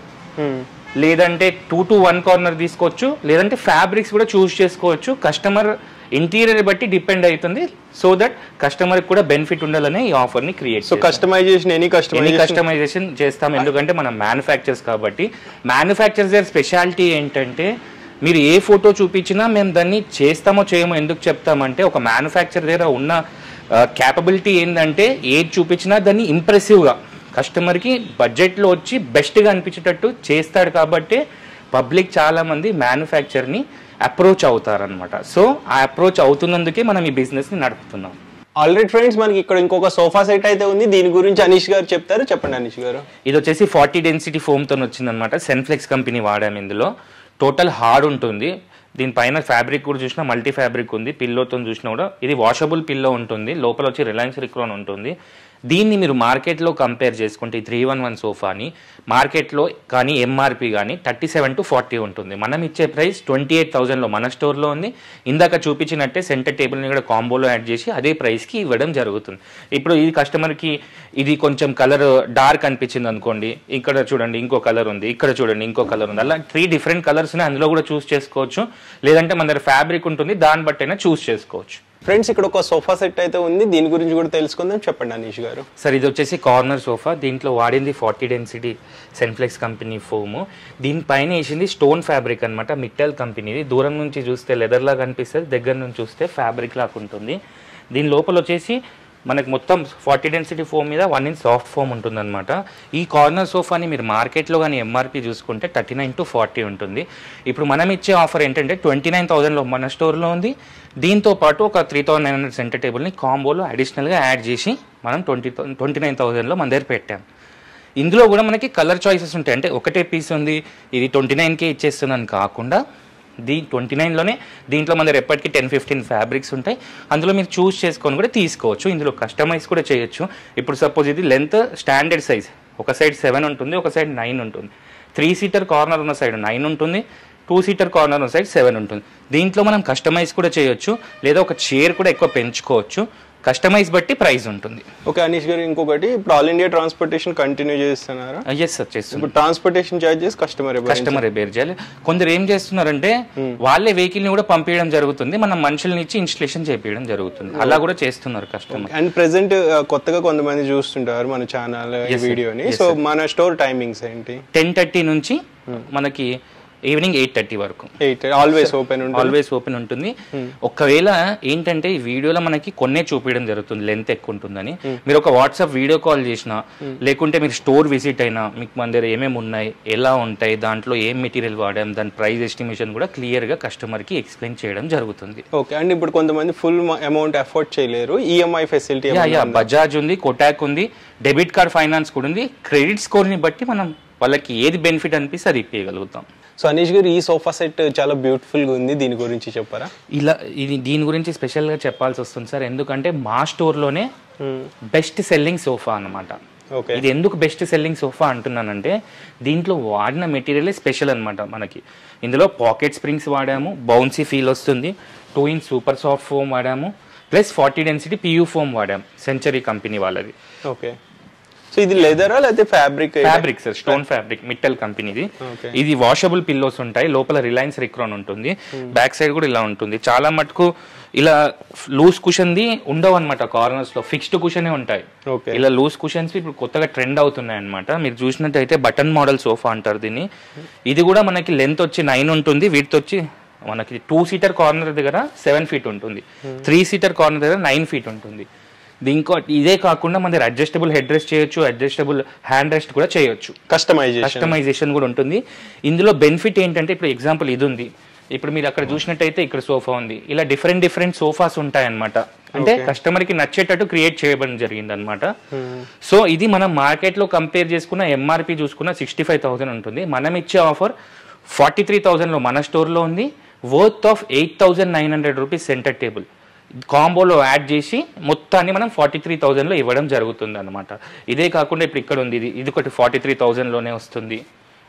లేదంటే టూ టు వన్ కార్నర్ తీసుకోవచ్చు లేదంటే ఫ్యాబ్రిక్స్ కూడా చూస్ చేసుకోవచ్చు కస్టమర్ ఇంటీరియర్ బట్టి డిపెండ్ అవుతుంది సో దట్ కస్టమర్ కూడా బెనిఫిట్ ఉండాలనే ఈ ఆఫర్ని create so customization any any customization customization చేస్తాం ఎందుకంటే మనం మ్యానుఫ్యాక్చర్స్ కాబట్టి మ్యానుఫ్యాక్చర్స్ దగ్గర స్పెషాలిటీ ఏంటంటే మీరు ఏ ఫోటో చూపించినా మేము దాన్ని చేస్తామో చేయమో ఎందుకు చెప్తామంటే ఒక మ్యానుఫ్యాక్చర్ దగ్గర ఉన్న క్యాపబిలిటీ ఏంటంటే ఏది చూపించినా దాన్ని ఇంప్రెసివ్గా కస్టమర్కి బడ్జెట్లో వచ్చి బెస్ట్గా అనిపించేటట్టు చేస్తాడు కాబట్టి పబ్లిక్ చాలామంది మ్యానుఫ్యాక్చర్ని అప్రోచ్ అవుతారనమాట సో ఆ అప్రోచ్ అవుతున్నందుకే మనం ఈ బిజినెస్ని నడుపుతున్నాం ఆల్రెడీ ఫ్రెండ్స్ మనకి ఇక్కడ ఇంకొక సోఫా సెట్ అయితే ఉంది దీని గురించి అనీష్ గారు చెప్తారు చెప్పండి అనీష్ గారు ఇది వచ్చేసి ఫార్టీ డెన్సిటీ ఫోమ్తో వచ్చిందనమాట సెన్ఫ్లెక్స్ కంపెనీ వాడాము ఇందులో టోటల్ హార్డ్ ఉంటుంది దీనిపైన ఫ్యాబ్రిక్ కూడా చూసినా మల్టీ ఫ్యాబ్రిక్ ఉంది పిల్లోతో చూసినా కూడా ఇది వాషబుల్ పిల్లో ఉంటుంది లోపల వచ్చి రిలయన్స్ రిక్రోన్ ఉంటుంది దీన్ని మీరు మార్కెట్లో కంపేర్ చేసుకుంటే ఈ త్రీ వన్ వన్ సోఫాని మార్కెట్లో కానీ ఎంఆర్పి కానీ థర్టీ సెవెన్ టు ఫార్టీ ఉంటుంది మనం ఇచ్చే ప్రైస్ ట్వంటీ ఎయిట్ థౌసండ్లో మన స్టోర్లో ఉంది ఇందాక చూపించినట్టే సెంటర్ టేబుల్ని కూడా కాంబోలో యాడ్ చేసి అదే ప్రైస్కి ఇవ్వడం జరుగుతుంది ఇప్పుడు ఈ కస్టమర్కి ఇది కొంచెం కలర్ డార్క్ అనిపించింది అనుకోండి ఇక్కడ చూడండి ఇంకో కలర్ ఉంది ఇక్కడ చూడండి ఇంకో కలర్ ఉంది అలా త్రీ డిఫరెంట్ కలర్స్ని అందులో కూడా చూస్ చేసుకోవచ్చు లేదంటే మన దగ్గర ఫ్యాబ్రిక్ ఉంటుంది దాన్ని బట్టి అయినా చూస్ చేసుకోవచ్చు ఫ్రెండ్స్ ఇక్కడ ఒక సోఫా సెట్ అయితే ఉంది దీని గురించి కూడా తెలుసుకుందాం చెప్పండి అనీష్ గారు సార్ ఇది వచ్చేసి కార్నర్ సోఫా దీంట్లో వాడింది ఫార్టీ డెన్సిటీ సెన్ఫ్లెక్స్ కంపెనీ ఫోము దీనిపైన వేసింది స్టోన్ ఫ్యాబ్రిక్ అనమాట మిట్టల్ కంపెనీది దూరం నుంచి చూస్తే లెదర్ లాగా అనిపిస్తుంది దగ్గర నుంచి చూస్తే ఫ్యాబ్రిక్ లాగా ఉంటుంది దీని లోపల వచ్చేసి మనకి మొత్తం ఫార్టీ డెన్సిటీ ఫోమ్ మీద వన్ ఇంచ్ సాఫ్ట్ ఫోమ్ ఉంటుందన్నమాట ఈ కార్నర్ సోఫాని మీరు మార్కెట్లో కానీ ఎంఆర్పి చూసుకుంటే థర్టీ నైన్ టు ఫార్టీ ఉంటుంది ఇప్పుడు మనం ఇచ్చే ఆఫర్ ఏంటంటే ట్వంటీ నైన్ థౌసండ్లో మన స్టోర్లో ఉంది దీంతో పాటు ఒక three thousand nine hundred center టేబుల్ని కాంబోలో అడిషనల్గా యాడ్ చేసి మనం ట్వంటీ ట్వంటీ నైన్ థౌసండ్లో మన దగ్గర పెట్టాం ఇందులో కూడా మనకి కలర్ చాయిసెస్ ఉంటాయి అంటే ఒకటే పీస్ ఉంది ఇది ట్వంటీ నైన్కే ఇచ్చేస్తున్నాను కాకుండా దీ ట్వంటీ నైన్లోనే దీంట్లో మన దగ్గర ఎప్పటికీ టెన్ ఫిఫ్టీన్ ఫ్యాబ్రిక్స్ ఉంటాయి అందులో మీరు చూస్ చేసుకొని కూడా తీసుకోవచ్చు ఇందులో కస్టమైజ్ కూడా చేయొచ్చు ఇప్పుడు సపోజ్ ఇది లెంత్ స్టాండర్డ్ సైజ్ ఒక సైడ్ సెవెన్ ఉంటుంది ఒక సైడ్ నైన్ ఉంటుంది త్రీ సీటర్ కార్నర్ ఉన్న సైడ్ నైన్ ఉంటుంది టూ సీటర్ కార్నర్ ఉన్న సైడ్ సెవెన్ ఉంటుంది దీంట్లో మనం కస్టమైజ్ కూడా చేయొచ్చు లేదా ఒక చైర్ కూడా ఎక్కువ పెంచుకోవచ్చు కస్టమైజ్ బట్టి ప్రైస్ ఉంటుంది ఓకే అనీష్ గారు ఇంకొకటి ఇప్పుడు ఆల్ ఇండియా ట్రాన్స్పోర్టేషన్ కంటిన్యూ చేస్తున్నారా ఎస్ సార్ చేస్తుంది ఇప్పుడు transportation charges customer customer bear చేయాలి కొందరు ఏం చేస్తున్నారంటే వాళ్ళే వెహికల్ ని కూడా పంపించడం జరుగుతుంది మనం మనుషుల్ని ఇచ్చి ఇన్స్టలేషన్ చేపించడం జరుగుతుంది అలా కూడా చేస్తున్నారు కస్టమర్ అండ్ ప్రెసెంట్ కొత్తగా కొంతమంది చూస్తుంటారు మన ఛానల్ ఈ వీడియోని సో మన స్టోర్ టైమింగ్స్ ఏంటి టెన్ థర్టీ నుంచి మనకి ఈవినింగ్ ఎయిట్ థర్టీ వరకు ఎయిట్ ఆల్వేస్ ఓపెన్ ఉంటుంది ఆల్వేస్ ఓపెన్ ఉంటుంది ఒకవేళ ఏంటంటే ఈ వీడియోలో మనకి కొన్నే చూపించడం జరుగుతుంది లెంత్ ఎక్కువ ఉంటుందని మీరు ఒక వాట్సాప్ వీడియో కాల్ చేసినా లేకుంటే మీరు స్టోర్ విజిట్ అయినా మీకు మన దగ్గర ఏమేమి ఉన్నాయి ఎలా ఉంటాయి దాంట్లో ఏం మెటీరియల్ వాడాం దాని ప్రైస్ ఎస్టిమేషన్ కూడా క్లియర్గా కస్టమర్కి ఎక్స్ప్లెయిన్ చేయడం జరుగుతుంది ఓకే అండ్ ఇప్పుడు కొంతమంది ఫుల్ అమౌంట్ అఫోర్డ్ చేయలేరు EMI facility ya ya Bajaj ఉంది కొటాక్ ఉంది డెబిట్ కార్డ్ ఫైనాన్స్ కూడా ఉంది క్రెడిట్ స్కోర్ని బట్టి మనం వాళ్ళకి ఏది బెనిఫిట్ అనిపిస్తే అది ఇప్పగలుగుతాం సో అనీష్ గారు ఈ సోఫా సెట్ చాలా బ్యూటిఫుల్ గా ఉంది దీని గురించి చెప్పారా ఇలా ఇది దీని గురించి స్పెషల్గా చెప్పాల్సి వస్తుంది సార్ ఎందుకంటే మా స్టోర్లోనే బెస్ట్ సెల్లింగ్ సోఫా అన్నమాట ఓకే ఇది ఎందుకు బెస్ట్ సెల్లింగ్ సోఫా అంటున్నానంటే దీంట్లో వాడిన మెటీరియలే స్పెషల్ అన్నమాట మనకి ఇందులో పాకెట్ స్ప్రింగ్స్ వాడాము బౌన్సీ ఫీల్ వస్తుంది two inch super soft foam వాడాము plus forty density PU foam వాడాము సెంచరీ కంపెనీ వాళ్ళది ఓకే సో ఇది లెదరా లేకపోతే fabric fabric sir stone fabric Mittal కంపెనీది Okay. ఇది వాషబుల్ పిల్లోస్ ఉంటాయి లోపల రిలయన్స్ రిక్రాన్ ఉంటుంది బ్యాక్ సైడ్ కూడా ఇలా ఉంటుంది చాలా మటుకు ఇలా లూజ్ కుషన్ది ఉండవు అనమాట కార్నర్స్ లో ఫిక్స్డ్ కుషనే ఉంటాయి ఓకే ఇలా లూజ్ కుషన్స్ ఇప్పుడు కొత్తగా ట్రెండ్ అవుతున్నాయి అనమాట మీరు చూసినట్టయితే బటన్ మోడల్ సోఫా అంటారు దీన్ని ఇది కూడా మనకి లెంత్ వచ్చి నైన్ ఉంటుంది వీటితో వచ్చి మనకి టూ సీటర్ కార్నర్ దగ్గర సెవెన్ ఫీట్ ఉంటుంది త్రీ సీటర్ కార్నర్ దగ్గర నైన్ ఫీట్ ఉంటుంది దీంకో ఇదే కాకుండా మన దగ్గర అడ్జస్టబుల్ హెడ్ రెస్ట్ చేయొచ్చు అడ్జస్టబుల్ హ్యాండ్ రెస్ట్ కూడా చేయొచ్చు కస్టమైజేషన్ కస్టమైజేషన్ కూడా ఉంటుంది ఇందులో బెనిఫిట్ ఏంటంటే ఇప్పుడు ఎగ్జాంపుల్ ఇది ఉంది ఇప్పుడు మీరు అక్కడ చూసినట్టయితే ఇక్కడ సోఫా ఉంది ఇలా డిఫరెంట్ డిఫరెంట్ సోఫాస్ ఉంటాయన్నమాట అంటే కస్టమర్ కి నచ్చేటట్టు క్రియేట్ చేయడం జరిగింది అనమాట సో ఇది మనం మార్కెట్ లో కంపేర్ చేసుకున్న ఎంఆర్పి చూసుకున్న సిక్స్టీ ఫైవ్ థౌసండ్ ఉంటుంది మనం ఇచ్చే ఆఫర్ ఫార్టీ త్రీ థౌసండ్లో మన స్టోర్లో ఉంది worth of eight thousand nine hundred rupees center table కాంబోలో యాడ్ చేసి మొత్తాన్ని మనం ఫార్టీ త్రీ థౌజండ్లో ఇవ్వడం జరుగుతుంది అనమాట ఇదే కాకుండా ఇప్పుడు ఇక్కడ ఉంది ఇది ఇది ఒకటి ఫార్టీ త్రీ థౌజండ్లోనే వస్తుంది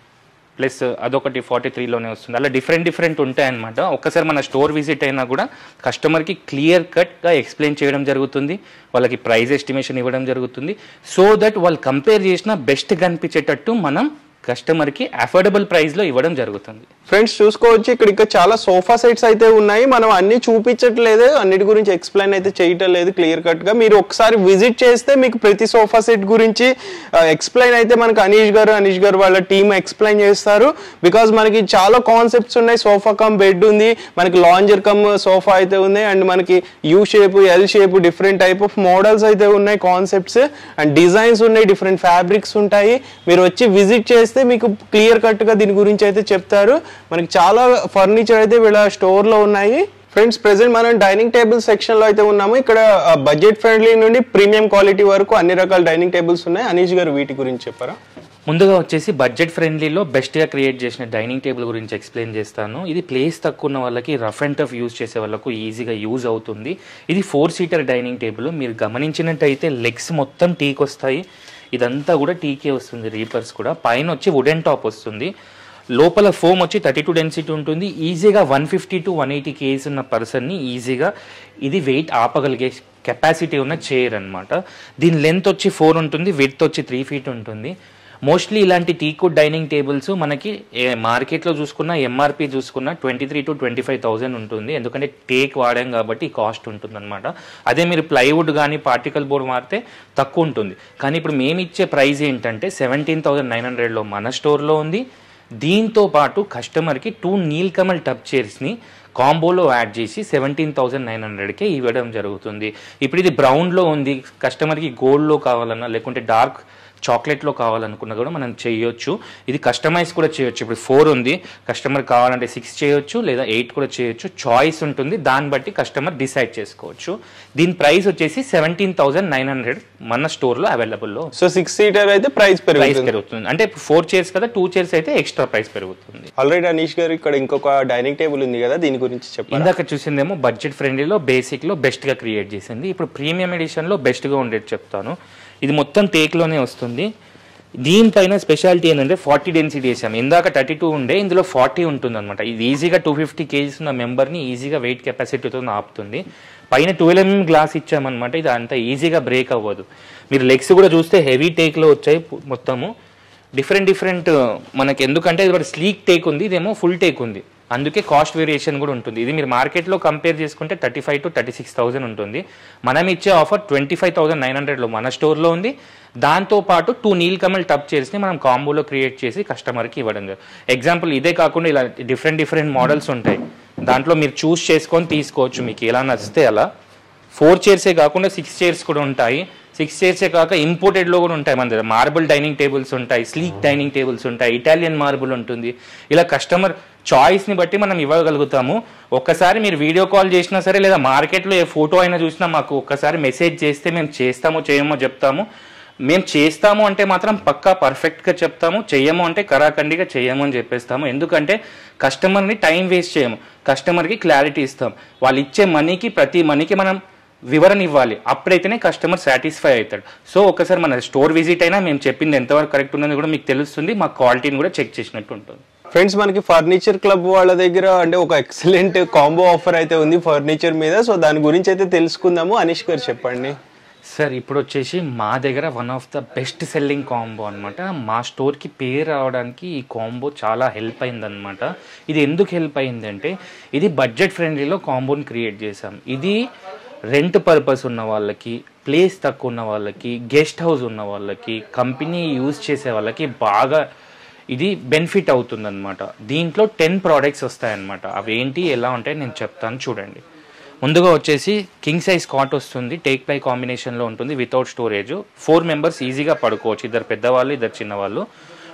ప్లస్ అదొకటి ఫార్టీ త్రీలోనే వస్తుంది అలా డిఫరెంట్ డిఫరెంట్ ఉంటాయన్నమాట ఒక్కసారి మన స్టోర్ విజిట్ అయినా కూడా కస్టమర్కి క్లియర్ కట్గా ఎక్స్ప్లెయిన్ చేయడం జరుగుతుంది వాళ్ళకి ప్రైస్ ఎస్టిమేషన్ ఇవ్వడం జరుగుతుంది సో దట్ వాళ్ళు కంపేర్ చేసిన బెస్ట్ కనిపించేటట్టు మనం కస్టమర్కి అఫోర్డబుల్ ప్రైస్లో ఇవ్వడం జరుగుతుంది ఫ్రెండ్స్ చూసుకోవచ్చు ఇక్కడ ఇంకా చాలా సోఫా సెట్స్ అయితే ఉన్నాయి మనం అన్ని చూపించట్లేదు అన్నిటి గురించి ఎక్స్ప్లెయిన్ అయితే చేయటం లేదు క్లియర్ కట్ గా మీరు ఒకసారి విజిట్ చేస్తే మీకు ప్రతి సోఫా సెట్ గురించి ఎక్స్ప్లెయిన్ అయితే మనకి అనీష్ గారు అనీష్ గారు వాళ్ళ టీమ్ ఎక్స్ప్లెయిన్ చేస్తారు బికాజ్ మనకి చాలా కాన్సెప్ట్స్ ఉన్నాయి సోఫా కమ్ బెడ్ ఉంది మనకి లాంజర్ కమ్ సోఫా అయితే ఉంది అండ్ మనకి U shape L shape different type of models అయితే ఉన్నాయి కాన్సెప్ట్స్ అండ్ డిజైన్స్ ఉన్నాయి డిఫరెంట్ ఫ్యాబ్రిక్స్ ఉంటాయి మీరు వచ్చి విజిట్ చేస్తే మీకు క్లియర్ కట్ గా దీని గురించి అయితే చెప్తారు మనకి చాలా ఫర్నిచర్ అయితే వీళ్ళ స్టోర్ లో ఉన్నాయి ఫ్రెండ్స్ ప్రెసెంట్ మనం డైనింగ్ టేబుల్ సెక్షన్ లో అయితే ఉన్నాము ఇక్కడ బడ్జెట్ ఫ్రెండ్లీ నుండి ప్రీమియం క్వాలిటీ వరకు అన్ని రకాల డైనింగ్ టేబుల్స్ ఉన్నాయి అనీష్ గారు వీటి గురించి చెప్పారా ముందుగా వచ్చేసి బడ్జెట్ ఫ్రెండ్లీలో బెస్ట్గా క్రియేట్ చేసిన డైనింగ్ టేబుల్ గురించి ఎక్స్ప్లెయిన్ చేస్తాను ఇది ప్లేస్ తక్కువ ఉన్న వాళ్ళకి రఫ్ అండ్ టఫ్ యూజ్ చేసే వాళ్ళకు ఈజీగా యూజ్ అవుతుంది ఇది ఫోర్ సీటర్ డైనింగ్ టేబుల్ మీరు గమనించినట్టయితే లెగ్స్ మొత్తం టీక్ వస్తాయి ఇదంతా కూడా టీకే వస్తుంది రీపర్స్ కూడా పైన వచ్చి వుడెన్ టాప్ వస్తుంది లోపల ఫోమ్ వచ్చి థర్టీ టూ డెన్సిటీ ఉంటుంది ఈజీగా one fifty to one eighty KGs ఉన్న పర్సన్ని ఈజీగా ఇది వెయిట్ ఆపగలిగే కెపాసిటీ ఉన్న చైర్ అన్నమాట దీని లెంత్ వచ్చి ఫోర్ ఉంటుంది విడ్త్ వచ్చి త్రీ ఫీట్ ఉంటుంది మోస్ట్లీ ఇలాంటి టీకుడ్ డైనింగ్ టేబుల్స్ మనకి ఏ- మార్కెట్లో చూసుకున్న ఎంఆర్పి చూసుకున్న twenty three to twenty five thousand ఉంటుంది ఎందుకంటే టేక్ వాడాం కాబట్టి కాస్ట్ ఉంటుంది అనమాట అదే మీరు ప్లైవుడ్ కానీ పార్టికల్ బోర్డ్ వాడితే తక్కువ ఉంటుంది కానీ ఇప్పుడు మేము ఇచ్చే ప్రైస్ ఏంటంటే సెవెంటీన్ థౌసండ్ నైన్ హండ్రెడ్లో మన స్టోర్లో ఉంది దీంతో పాటు కస్టమర్కి టూ నీల్ కమల్ టబ్ చైర్స్ని కాంబోలో యాడ్ చేసి సెవెంటీన్ థౌసండ్ నైన్ హండ్రెడ్కే ఇవ్వడం జరుగుతుంది ఇప్పుడు ఇది బ్రౌన్లో ఉంది కస్టమర్కి గోల్డ్లో కావాలన్నా లేకుంటే డార్క్ చాక్లెట్లో కావాలనుకున్నా కూడా మనం చేయొచ్చు ఇది కస్టమైజ్ కూడా చేయొచ్చు ఇప్పుడు ఫోర్ ఉంది కస్టమర్ కావాలంటే సిక్స్ చేయొచ్చు లేదా ఎయిట్ కూడా చేయొచ్చు చాయిస్ ఉంటుంది దాన్ని బట్టి కస్టమర్ డిసైడ్ చేసుకోవచ్చు దీని ప్రైస్ వచ్చేసి సెవెంటీన్ థౌసండ్ నైన్ హండ్రెడ్ మన స్టోర్లో అవైలబుల్లో సో సిక్స్ సీటర్ అయితే ప్రైస్ ప్రైస్ పెరుగుతుంది పెరుగుతుంది అంటే ఫోర్ చైర్స్ కదా టూ చైర్స్ అయితే ఎక్స్ట్రా ప్రైస్ పెరుగుతుంది ఆల్రెడీ అనీష్ గారు ఇక్కడ ఇంకొక డైనింగ్ టేబుల్ ఉంది కదా దీని గురించి చెప్పారు ఇందాక చూసిందేమో బడ్జెట్ ఫ్రెండ్లీలో బేసిక్లో బెస్ట్గా క్రియేట్ చేసింది ఇప్పుడు ప్రీమియం ఎడిషన్లో బెస్ట్గా ఉండేది చెప్తాను ఇది మొత్తం టేక్లోనే వస్తుంది దీనిపైన స్పెషాలిటీ ఏంటంటే ఫార్టీ డెన్సిటీ వేసాం ఇందాక థర్టీ టూ ఉండే ఇందులో ఫార్టీ ఉంటుంది అనమాట ఇది ఈజీగా టూ ఫిఫ్టీ కేజీస్ ఉన్న మెంబర్ని ఈజీగా వెయిట్ కెపాసిటీతో ఆపుతుంది పైన ట్వెల్వ్ ఎంఎం గ్లాస్ ఇచ్చామన్నమాట ఇది అంత ఈజీగా బ్రేక్ అవ్వదు మీరు లెగ్స్ కూడా చూస్తే హెవీ టేక్లో వచ్చాయి పు- మొత్తము డిఫరెంట్ డిఫరెంట్ మనకి ఎందుకంటే ఇది స్లీక్ టేక్ ఉంది ఇదేమో ఫుల్ టేక్ ఉంది అందుకే కాస్ట్ వేరియేషన్ కూడా ఉంటుంది ఇది మీరు మార్కెట్లో కంపేర్ చేసుకుంటే thirty five to thirty six thousand ఉంటుంది మనం ఇచ్చే offer twenty five thousand nine హండ్రెడ్లో మన స్టోర్లో ఉంది దాంతో పాటు టూ నీల్ కమల్ టబ్ చైర్స్ని మనం కాంబోలో క్రియేట్ చేసి కస్టమర్కి ఇవ్వడం ఎగ్జాంపుల్ ఇదే కాకుండా ఇలా డిఫరెంట్ డిఫరెంట్ మోడల్స్ ఉంటాయి దాంట్లో మీరు చూస్ చేసుకొని తీసుకోవచ్చు మీకు ఎలా నచ్చితే అలా ఫోర్ చైర్సే కాకుండా సిక్స్ చైర్స్ కూడా ఉంటాయి సిక్స్ చైర్సే కాక ఇంపోర్టెడ్లో కూడా ఉంటాయి మన దగ్గర మార్బుల్ డైనింగ్ టేబుల్స్ ఉంటాయి స్లీక్ డైనింగ్ టేబుల్స్ ఉంటాయి ఇటాలియన్ మార్బుల్ ఉంటుంది ఇలా కస్టమర్ చాయిస్ని బట్టి మనం ఇవ్వగలుగుతాము ఒక్కసారి మీరు వీడియో కాల్ చేసినా సరే లేదా మార్కెట్లో ఏ ఫోటో అయినా చూసినా మాకు ఒక్కసారి మెసేజ్ చేస్తే మేము చేస్తామో చేయమో చెప్తాము మేము చేస్తాము అంటే మాత్రం పక్కా పర్ఫెక్ట్గా చెప్తాము చెయ్యము అంటే కరాఖండిగా చెయ్యము అని చెప్పేస్తాము ఎందుకంటే కస్టమర్ని టైం వేస్ట్ చేయము కస్టమర్కి క్లారిటీ ఇస్తాం వాళ్ళు ఇచ్చే మనీకి ప్రతి మనీకి మనం వివరణ ఇవ్వాలి అప్పుడైతేనే కస్టమర్ సాటిస్ఫై అవుతాడు సో ఒకసారి మన స్టోర్ విజిట్ అయినా మేము చెప్పింది ఎంతవరకు కరెక్ట్ ఉన్నది కూడా మీకు తెలుస్తుంది మా క్వాలిటీని కూడా చెక్ చేసినట్టు ఉంటుంది ఫ్రెండ్స్ మనకి ఫర్నిచర్ క్లబ్ వాళ్ళ దగ్గర అంటే ఒక ఎక్సలెంట్ కాంబో ఆఫర్ అయితే ఉంది ఫర్నిచర్ మీద సో దాని గురించి అయితే తెలుసుకుందాము అనీష్ గారు చెప్పండి సార్ ఇప్పుడు వచ్చేసి మా దగ్గర one of the best selling combo అనమాట మా స్టోర్కి పేరు రావడానికి ఈ కాంబో చాలా హెల్ప్ అయిందనమాట ఇది ఎందుకు హెల్ప్ అయిందంటే ఇది బడ్జెట్ ఫ్రెండ్లీలో కాంబోని క్రియేట్ చేసాం ఇది రెంట్ పర్పస్ ఉన్న వాళ్ళకి ప్లేస్ తక్కువ ఉన్న వాళ్ళకి గెస్ట్ హౌస్ ఉన్న వాళ్ళకి కంపెనీ యూజ్ చేసే వాళ్ళకి బాగా ఇది బెనిఫిట్ అవుతుందన్నమాట దీంట్లో టెన్ ప్రోడక్ట్స్ వస్తాయన్నమాట అవి ఏంటి ఎలా ఉంటాయి నేను చెప్తాను చూడండి ముందుగా వచ్చేసి కింగ్ సైజ్ కాట్ వస్తుంది టేక్ ప్లై కాంబినేషన్లో ఉంటుంది వితౌట్ స్టోరేజ్ ఫోర్ మెంబర్స్ ఈజీగా పడుకోవచ్చు ఇద్దరు పెద్దవాళ్ళు ఇద్దరు చిన్నవాళ్ళు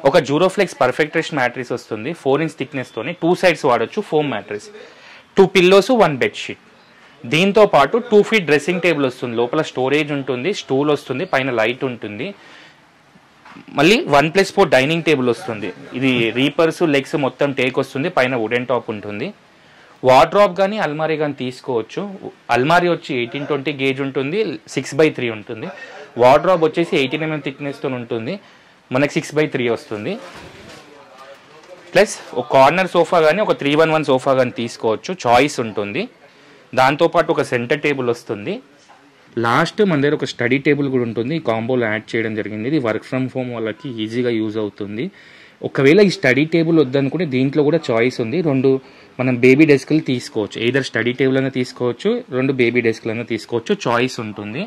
ఒక జూరోఫ్లెక్స్ పర్ఫెక్ట్ రెస్ట్ మ్యాట్రిస్ వస్తుంది ఫోర్ ఇంచ్ థిక్నెస్తోని టూ సైడ్స్ వాడొచ్చు foam mattress two pillows one bedsheet దీంతో పాటు టూ ఫీట్ డ్రెస్సింగ్ టేబుల్ వస్తుంది లోపల స్టోరేజ్ ఉంటుంది స్టూల్ వస్తుంది పైన లైట్ ఉంటుంది మళ్ళీ one plus four dining table వస్తుంది ఇది రీపర్స్ లెగ్స్ మొత్తం టేక్ వస్తుంది పైన వుడెన్ టాప్ ఉంటుంది వార్డ్రాప్ కానీ అల్మారీ కానీ తీసుకోవచ్చు అల్మారీ వచ్చి ఎయిటీన్ ట్వంటీ గేజ్ ఉంటుంది సిక్స్ బై త్రీ ఉంటుంది వార్డ్రాప్ వచ్చేసి ఎయిటీన్ ఎంఎం థిక్నెస్తో ఉంటుంది మనకి సిక్స్ బై త్రీ వస్తుంది ప్లస్ ఒక కార్నర్ సోఫా కానీ ఒక త్రీ వన్ వన్ సోఫా కానీ తీసుకోవచ్చు చాయిస్ ఉంటుంది దాంతోపాటు ఒక సెంటర్ టేబుల్ వస్తుంది లాస్ట్ మన దగ్గర ఒక స్టడీ టేబుల్ కూడా ఉంటుంది ఈ కాంబోలో యాడ్ చేయడం జరిగింది ఇది వర్క్ ఫ్రమ్ హోమ్ వాళ్ళకి ఈజీగా యూజ్ అవుతుంది ఒకవేళ ఈ స్టడీ టేబుల్ వద్దనుకుంటే దీంట్లో కూడా చాయిస్ ఉంది రెండు మనం బేబీ డెస్క్లు తీసుకోవచ్చు ఏదర్ స్టడీ టేబుల్ అయినా తీసుకోవచ్చు రెండు బేబీ డెస్క్లు అయినా తీసుకోవచ్చు చాయిస్ ఉంటుంది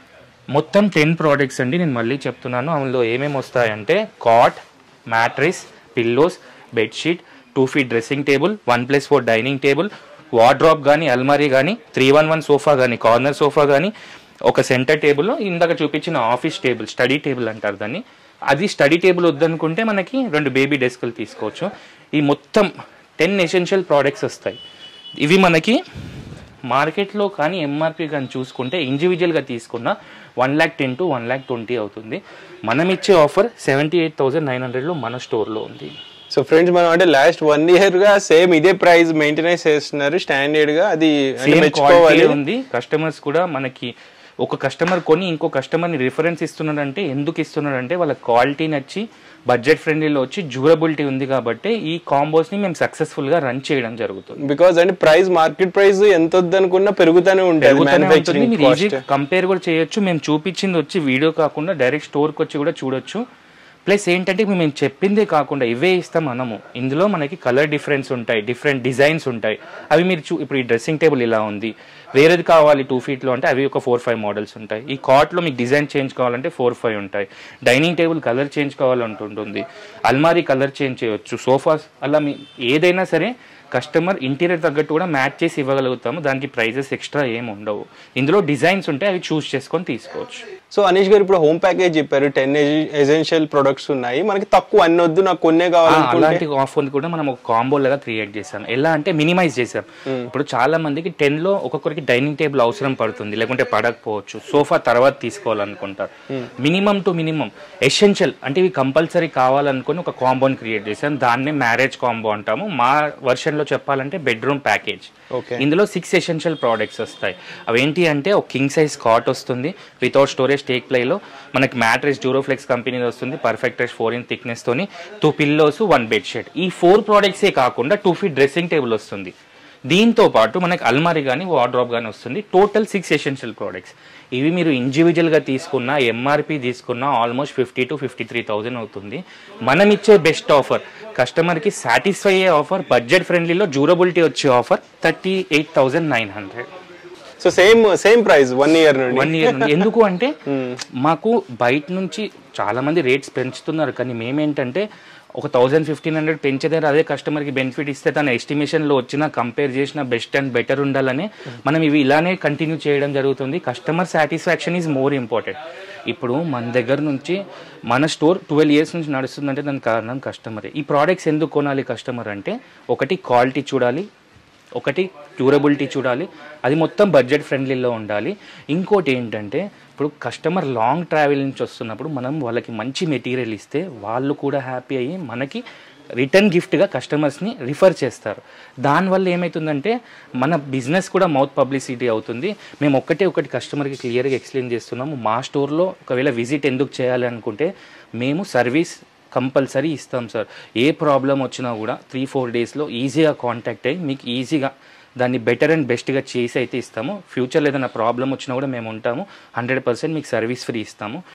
మొత్తం టెన్ ప్రోడక్ట్స్ అండి నేను మళ్ళీ చెప్తున్నాను అందులో ఏమేమి వస్తాయంటే cot mattress pillows bedsheet two feet dressing table one plus four dining table wardrobe కానీ అల్మారీ కానీ త్రీ వన్ వన్ సోఫా కానీ కార్నర్ సోఫా కానీ ఒక సెంటర్ టేబుల్ ఇందాక చూపించిన ఆఫీస్ టేబుల్ స్టడీ టేబుల్ అంటారు దాన్ని అది స్టడీ టేబుల్ వద్దనుకుంటే మనకి రెండు బేబీ డెస్క్లు తీసుకోవచ్చు ఈ మొత్తం టెన్ ఎసెన్షియల్ ప్రోడక్ట్స్ వస్తాయి ఇవి మనకి మార్కెట్లో కానీ ఎంఆర్పి కానీ చూసుకుంటే ఇండివిజువల్గా తీసుకున్న one lakh ten to one lakh twenty అవుతుంది మనం ఇచ్చే offer seventy eight thousand nine హండ్రెడ్లో మన స్టోర్లో ఉంది సో ఫ్రెండ్స్ మనం అంటే లాస్ట్ వన్ ఇయర్ గా సేమ్ ఇదే ప్రైస్ మెయింటెనెన్స్ చేస్తున్నారు స్టాండర్డ్ గా అది అంటే సేమ్ మెచ్చుకోవాలి క్వాలిటీ ఉంది కస్టమర్స్ కూడా మనకి ఒక కస్టమర్ కొని ఇంకో కస్టమర్ని రిఫరెన్స్ ఇస్తున్నాడంటే ఎందుకు ఇస్తున్నాడంటే వాళ్ళ క్వాలిటీ నచ్చి బడ్జెట్ ఫ్రెండ్లీలో వచ్చి డ్యూరబిలిటీ ఉంది కాబట్టి ఈ కాంబోస్ ని మేము సక్సెస్ఫుల్ గా రన్ చేయడం జరుగుతుంది బికాస్ అంటే ప్రైస్ మార్కెట్ ప్రైస్ ఎంత వద్దనుకున్నా పెరుగుతూనే ఉంటుంది పెరుగుతూనే ఉంటుంది మ్యానుఫ్యాక్చరింగ్ మీరు ఈజీ కంపేర్ కూడా చేయొచ్చు మేము చూపించింది వచ్చి వీడియో కాకుండా డైరెక్ట్ స్టోర్కి వచ్చి కూడా చూడొచ్చు ప్లస్ ఏంటంటే ఇప్పుడు మేము చెప్పిందే కాకుండా ఇవే ఇస్తాం మనము ఇందులో మనకి కలర్ డిఫరెన్స్ ఉంటాయి డిఫరెంట్ డిజైన్స్ ఉంటాయి అవి మీరు చూ ఇప్పుడు ఈ డ్రెస్సింగ్ టేబుల్ ఇలా ఉంది వేరేది కావాలి టూ ఫీట్లో అంటే అవి ఒక ఫోర్ ఫైవ్ మోడల్స్ ఉంటాయి ఈ కాట్లో మీకు డిజైన్ చేంజ్ కావాలంటే ఫోర్ ఫైవ్ ఉంటాయి డైనింగ్ టేబుల్ కలర్ చేంజ్ కావాలంటుంటుంది అల్మారీ కలర్ చేంజ్ చేయొచ్చు సోఫాస్ అలా మీ ఏదైనా సరే కస్టమర్ ఇంటీరియర్ తగ్గట్టు కూడా మ్యాచ్ చేసి ఇవ్వగలుగుతాము దానికి ప్రైజెస్ ఎక్స్ట్రా ఏమి ఉండవు ఇందులో డిజైన్స్ ఉంటాయి అవి చూస్ చేసుకొని తీసుకోవచ్చు సో అనీష్ గారు ఇప్పుడు హోమ్ ప్యాకేజ్ చెప్పారు టెన్ ఎసెన్షియల్ ప్రొడక్ట్స్ ఉన్నాయి మనకి తక్కువ అన్ని వద్దు నాకు కొన్నే ఆ, కావాలనుకుంటే అలాంటి ఆఫర్ కూడా మనం ఒక కాంబో లాగా క్రియేట్ చేసాం ఎలా అంటే మినిమైజ్ చేసాం ఇప్పుడు చాలా మందికి టెన్ లో ఒక్కొక్కరికి డైనింగ్ టేబుల్ అవసరం పడుతుంది లేకుంటే పడకపోవచ్చు సోఫా తర్వాత తీసుకోవాలనుకుంటారు మినిమం టు మినిమం ఎసెన్షియల్ అంటే ఇవి కంపల్సరీ కావాలనుకుని ఒక కాంబోని క్రియేట్ చేసాం దాన్నే మ్యారేజ్ కాంబో అంటాము మా వర్షన్ లో చెప్పాలంటే బెడ్రూమ్ ప్యాకేజ్ ఓకే ఇందులో సిక్స్ ఎసెన్షియల్ ప్రోడక్ట్స్ వస్తాయి అవేంటి అంటే ఒక కింగ్ సైజ్ కాట్ వస్తుంది వితౌట్ స్టోరేజ్ టేక్ ప్లేలో మనకి మ్యాట్రెస్ డ్యూరోఫ్లెక్స్ కంపెనీ వస్తుంది perfect rest four in thickness తోని two pillows one bed sheet ఈ ఫోర్ ప్రోడక్ట్సే కాకుండా టూ ఫీట్ డ్రెస్సింగ్ టేబుల్ వస్తుంది దీంతో పాటు మనకి అల్మారీ కానీ వార్డ్రాప్ కానీ వస్తుంది టోటల్ సిక్స్ ఎసెన్షియల్ ప్రోడక్ట్స్ ఇవి మీరు ఇండివిజువల్గా తీసుకున్న ఎంఆర్పి తీసుకున్న almost fifty to fifty three thousand అవుతుంది మనం ఇచ్చే బెస్ట్ ఆఫర్ కస్టమర్కి సాటిస్ఫై అయ్యే ఆఫర్ బడ్జెట్ ఫ్రెండ్లీలో డ్యూరబిలిటీ వచ్చే offer thirty eight thousand nine hundred so same same price one year నుండి వన్ ఇయర్ నుండి ఎందుకు అంటే మాకు బయట నుంచి చాలా మంది రేట్స్ పెంచుతున్నారు కానీ మేమేంటంటే ఒక థౌజండ్ ఫిఫ్టీన్ హండ్రెడ్ పెంచితే అదే కస్టమర్కి బెనిఫిట్ ఇస్తే తన ఎస్టిమేషన్లో వచ్చిన కంపేర్ చేసిన బెస్ట్ అండ్ బెటర్ ఉండాలని మనం ఇవి ఇలానే కంటిన్యూ చేయడం జరుగుతుంది customer satisfaction is more important ఇప్పుడు మన దగ్గర నుంచి మన స్టోర్ ట్వెల్వ్ ఇయర్స్ నుంచి నడుస్తుందంటే దానికి కారణం కస్టమరే ఈ ప్రోడక్ట్స్ ఎందుకు కొనాలి కస్టమర్ అంటే ఒకటి క్వాలిటీ చూడాలి ఒకటి డ్యూరబిలిటీ చూడాలి అది మొత్తం బడ్జెట్ ఫ్రెండ్లీలో ఉండాలి ఇంకోటి ఏంటంటే ఇప్పుడు కస్టమర్ లాంగ్ ట్రావెల్ నుంచి వస్తున్నప్పుడు మనం వాళ్ళకి మంచి మెటీరియల్ ఇస్తే వాళ్ళు కూడా హ్యాపీ అయ్యి మనకి రిటర్న్ గిఫ్ట్గా కస్టమర్స్ని రిఫర్ చేస్తారు దానివల్ల ఏమవుతుందంటే మన బిజినెస్ కూడా మౌత్ పబ్లిసిటీ అవుతుంది మేము ఒక్కటే ఒకటి కస్టమర్కి క్లియర్గా ఎక్స్ప్లెయిన్ చేస్తున్నాము మా స్టోర్లో ఒకవేళ విజిట్ ఎందుకు చేయాలి అనుకుంటే మేము సర్వీస్ కంపల్సరీ ఇస్తాం సార్ ఏ ప్రాబ్లం వచ్చినా కూడా త్రీ ఫోర్ డేస్లో ఈజీగా కాంటాక్ట్ అయ్యి మీకు ఈజీగా దాన్ని బెటర్ అండ్ బెస్ట్గా చేసి అయితే ఇస్తాము ఫ్యూచర్లో ఏదైనా ప్రాబ్లం వచ్చినా కూడా మేము ఉంటాము హండ్రెడ్ పర్సెంట్ మీకు సర్వీస్ ఫ్రీ ఇస్తాము